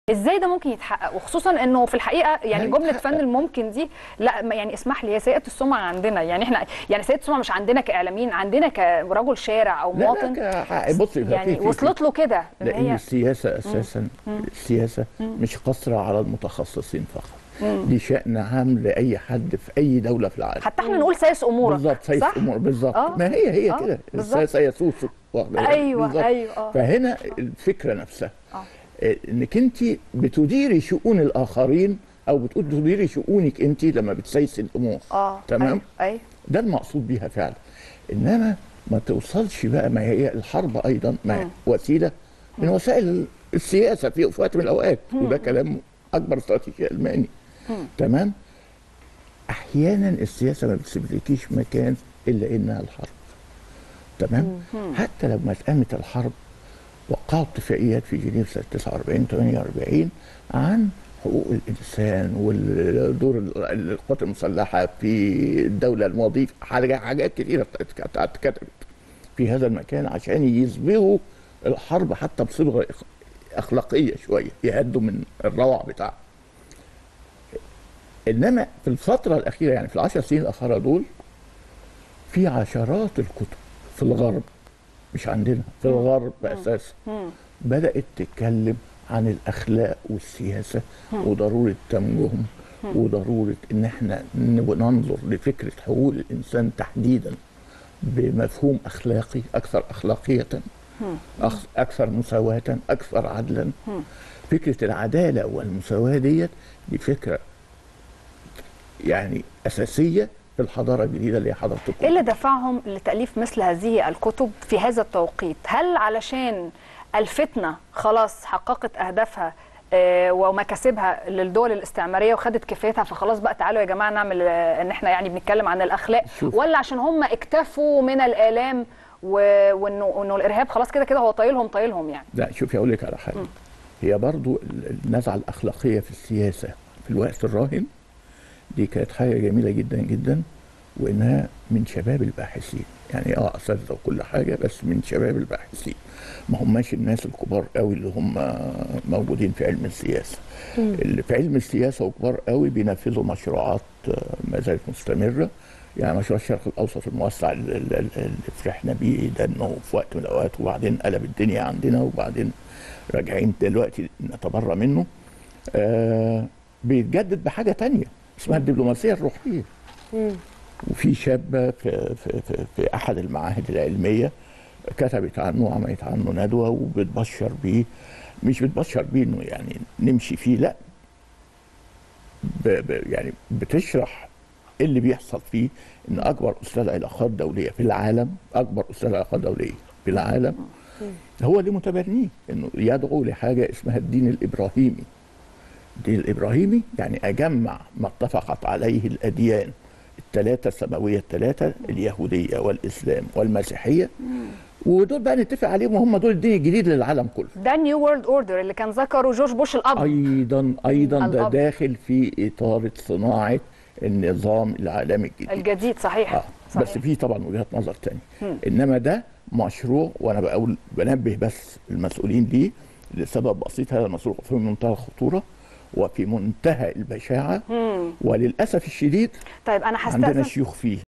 ازاي ده ممكن يتحقق وخصوصا انه في الحقيقه يعني جمله هيتحقق. فن الممكن دي لا ما- يعني اسمح لي هي سيئه السمعه عندنا يعني احنا يعني سيئه السمعه مش عندنا كاعلاميين عندنا كرجل شارع او لا مواطن لا ك- بصي في- يعني في- في- وصلت له كده ان لان هي السياسه اساسا السياسه مش قاصره على المتخصصين فقط دي شان عام لاي حد في اي دوله في العالم حتى احنا نقول سايس امورك بالظبط سيف صح؟ امور بالظبط آه. ما هي هي آه، كده بالظبط. السياسه هي سوسو واخدة بالك؟ أيوة، بالظبط. أيوة، آه. فهنا الفكره نفسها آه. إيه، انك انت بتديري شؤون الاخرين او بتقول تديري شؤونك انت لما بتسيسي الامور اه تمام ايوه, أيوة. ده المقصود بيها فعلا انما ما توصلش بقى ما هي الحرب ايضا ما هي وسيله من وسائل السياسه في في وقت من الاوقات وده كلام اكبر استراتيجي الماني تمام احيانا السياسه ما بتسيبلكيش مكان الا انها الحرب تمام حتى لما قامت الحرب وقعوا اتفاقيات في جنيف سنه 49 48 عن حقوق الانسان والدور ال- القوات المسلحه في الدوله الماضيه حاجات حاجات كثيره اتك- اتكتبت في هذا المكان عشان يسبغوا الحرب حتى بصبغه إخ- اخلاقيه شويه يهدوا من الروع بتاعها انما في الفتره الاخيره يعني في العشر سنين الاخيره دول في عشرات الكتب في الغرب مش عندنا في الغرب اساسا بدات تتكلم عن الاخلاق والسياسه وضروره تمجهم وضروره ان احنا ن- ننظر لفكره حقوق الانسان تحديدا بمفهوم اخلاقي اكثر اخلاقيه أخ- اكثر مساواه اكثر عدلا فكره العداله والمساواه ديت دي فكره يعني اساسيه في الحضاره الجديده اللي هي حضاره ايه الكون اللي دفعهم لتاليف مثل هذه الكتب في هذا التوقيت هل علشان الفتنه خلاص حققت اهدافها آه، ومكاسبها للدول الاستعماريه وخدت كفايتها فخلاص بقى تعالوا يا جماعه نعمل آه، ان احنا يعني بنتكلم عن الاخلاق شوف. ولا عشان هم اكتفوا من الالام و- وانه وانه الارهاب خلاص كده كده هو طايلهم طايلهم يعني لا شوفي اقول لك على حاجه هي برضو ال- النزعه الاخلاقيه في السياسه في الوقت الراهن دي كانت حاجه جميله جدا جدا وانها من شباب الباحثين يعني اه اساتذه وكل حاجه بس من شباب الباحثين ما هماش الناس الكبار قوي اللي هم موجودين في علم السياسه اللي في علم السياسه وكبار قوي بينفذوا مشروعات آه، ما زالت مستمره يعني مشروع الشرق الاوسط الموسع اللي اللي- اللي فرحنا بيه ده انه في وقت من الاوقات وبعدين قلب الدنيا عندنا وبعدين راجعين دلوقتي نتبرى منه آه بيتجدد بحاجه تانية اسمها الدبلوماسيه الروحيه وفي شابه في, في, في, في احد المعاهد العلميه كتبت عنه وعملت عنه ندوه وبتبشر بيه مش بتبشر بيه انه يعني نمشي فيه لا ب ب يعني بتشرح إيه اللي بيحصل فيه ان اكبر استاذ علاقات دوليه في العالم اكبر استاذ علاقات دوليه في العالم هو اللي متبنيه انه يدعو لحاجه اسمها الدين الابراهيمي الدين الابراهيمي يعني اجمع ما اتفقت عليه الاديان الثلاثه السماويه الثلاثه اليهوديه والاسلام والمسيحيه ودول بقى نتفق عليهم وهم دول الدين الجديد للعالم كله ده نيو وورلد اوردر اللي كان ذكره جورج بوش الاب ايضا ايضا ده الأب. داخل في اطار صناعه النظام العالمي الجديد الجديد صحيح, آه. صحيح. بس في طبعا وجهات نظر تانية انما ده مشروع وانا بقول بنبه بس المسؤولين ليه لسبب بسيط هذا المشروع في منتهى الخطوره وفي منتهى البشاعه وللاسف الشديد طيب انا عندنا هستأذن شيوخ فيه